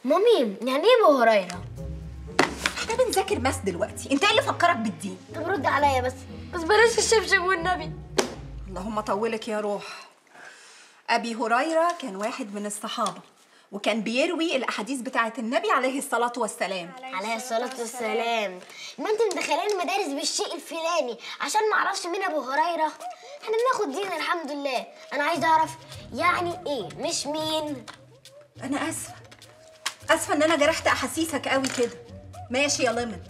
مامي يعني ايه ابو هريره احنا بنذاكر ماس دلوقتي انت ايه اللي فكرك بالدين طب رد عليا بس بس بلاش الشبشب والنبي اللهم طولك يا روح ابي هريره كان واحد من الصحابه وكان بيروي الاحاديث بتاعه النبي عليه الصلاه والسلام عليه الصلاة والسلام ما انت مدخلين المدارس بالشيء الفلاني عشان ما اعرفش مين ابو هريرة احنا بناخد دين الحمد لله انا عايزه اعرف يعني ايه مش مين انا اسفه اسفه ان انا جرحت احاسيسك قوي كده ماشي يا لمت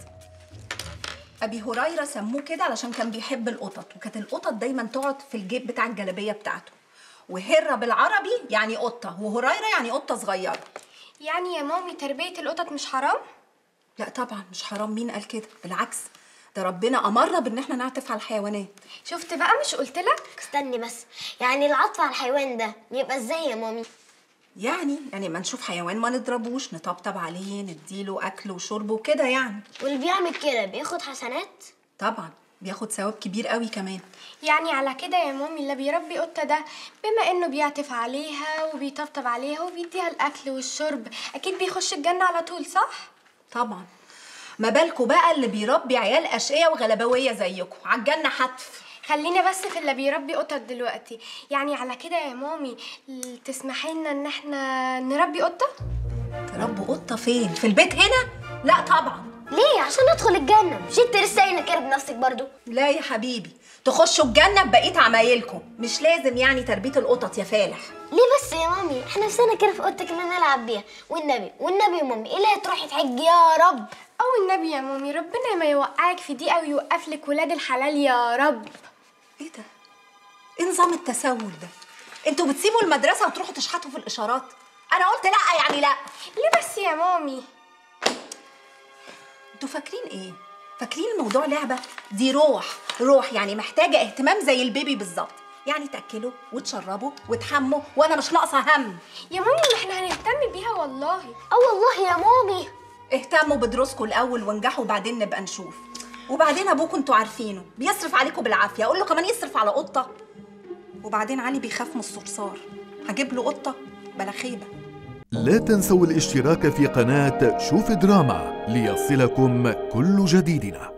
ابي هريره سموه كده علشان كان بيحب القطط وكانت القطط دايما تقعد في الجيب بتاع الجلابيه بتاعته وهره بالعربي يعني قطه وهريره يعني قطه صغيره يعني يا مامي تربية القطط مش حرام؟ لا طبعا مش حرام مين قال كده بالعكس ده ربنا امرنا بان احنا نعطف على الحيوانات شفت بقى مش قلتلك؟ استني بس يعني العطف على الحيوان ده يبقى ازاي يا مامي يعني يعني ما نشوف حيوان ما نضربوش نطبطب عليه نديله اكل وشرب وكده يعني واللي بيعمل كده بياخد حسنات طبعا بياخد ثواب كبير قوي كمان يعني على كده يا مامي اللي بيربي قطة ده بما انه بيعطف عليها وبيطبطب عليها وبيديها الاكل والشرب اكيد بيخش الجنة على طول صح؟ طبعا ما بالكوا بقى اللي بيربي عيال اشقية وغلبويه زيكم عالجنه حتف خلينا بس في اللي بيربي قطط دلوقتي يعني على كده يا مامي ل- تسمحي لنا ان احنا نربي قطة؟ تربوا قطه فين في البيت هنا لا طبعا ليه عشان ندخل الجنة مش انت لسه قايله كده بنفسك برضو لا يا حبيبي تخشوا الجنه ببقيه عمايلكم مش لازم يعني تربيه القطط يا فالح ليه بس يا مامي احنا نفسنا كده في اوضتك اللي نلعب بيها والنبي والنبي يا مامي ايه اللي هتروحي تحج يا رب او النبي يا مامي ربنا ما يوقعك في دي او يوقف لك ولاد الحلال يا رب ايه ده ايه نظام التسول ده انتوا بتسيبوا المدرسه وتروحوا تشحتوا في الاشارات انا قلت لا يعني لا ليه بس يا مامي؟ انتوا فاكرين ايه فاكرين الموضوع لعبه دي روح روح يعني محتاجه اهتمام زي البيبي بالظبط يعني تاكله وتشربه وتحمه وانا مش ناقصه هم يا مامي ما احنا هنهتم بيها والله اه والله يا مامي اهتموا بدروسكم الاول وانجحوا وبعدين نبقى نشوف وبعدين ابوكم انتوا عارفينه بيصرف عليكم بالعافيه اقول له كمان يصرف على قطه وبعدين علي بيخاف من الصرصار هجيب له قطه بلا خيبه لا تنسوا الاشتراك في قناة شوف دراما ليصلكم كل جديدنا